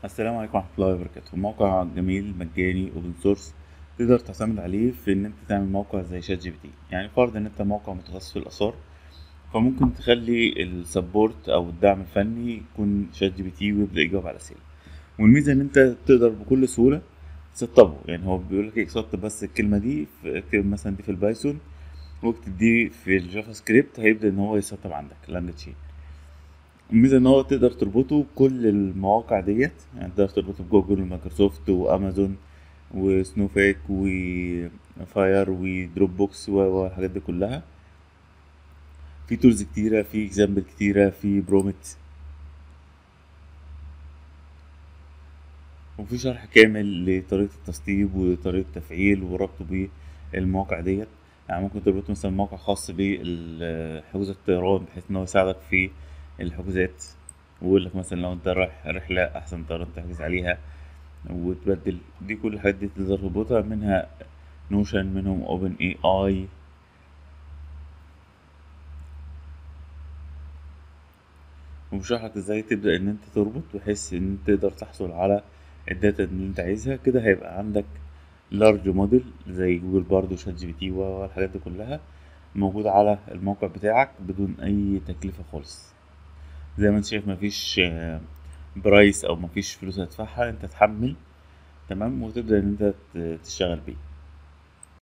السلام عليكم ورحمة الله وبركاته موقع جميل مجاني اوبن سورس تقدر تعتمد عليه في ان انت تعمل موقع زي شات جي بي تي يعني فرض ان انت موقع متخصص في الاثار فممكن تخلي السبورت او الدعم الفني يكون شات جي بي تي ويبدا يجاوب على اسئله والميزه ان انت تقدر بكل سهوله تسطبه يعني هو بيقول لك سطب بس الكلمه دي في اكتب مثلا دي في البايثون واكتب دي في الجافا سكريبت هيبدا ان هو يسطب عندك لانجوج الميزة ان هو تقدر تربطه بكل المواقع ديت يعني تقدر تربطه بجوجل ومايكروسوفت وامازون وسنوفيك وفاير ودروب بوكس والحاجات دي كلها في تولز كتيرة في اكزامبل كتيرة في برومت وفي شرح كامل لطريقة التسطيب وطريقة التفعيل وربطه بالمواقع ديت يعني ممكن تربط مثلا موقع خاص بحجوزات الطيران بحيث ان هو يساعدك في الحجوزات ويقول لك مثلا لو انت رايح رحلة احسن طيران تحجز عليها وتبدل دي كل الحاجات دي تقدر تربطها منها نوشن منهم اوبن اي اي وبشرح لك ازاي تبدأ ان انت تربط بحيث ان انت تقدر تحصل على الداتا اللي انت عايزها كده هيبقى عندك لارج موديل زي جوجل بارد وشات جي بي تي والحاجات دي كلها موجودة على الموقع بتاعك بدون اي تكلفة خالص زي ما انت شايف مفيش برايس او مفيش فلوس هتدفعها انت تحمل تمام وتبدأ ان انت تشتغل بيه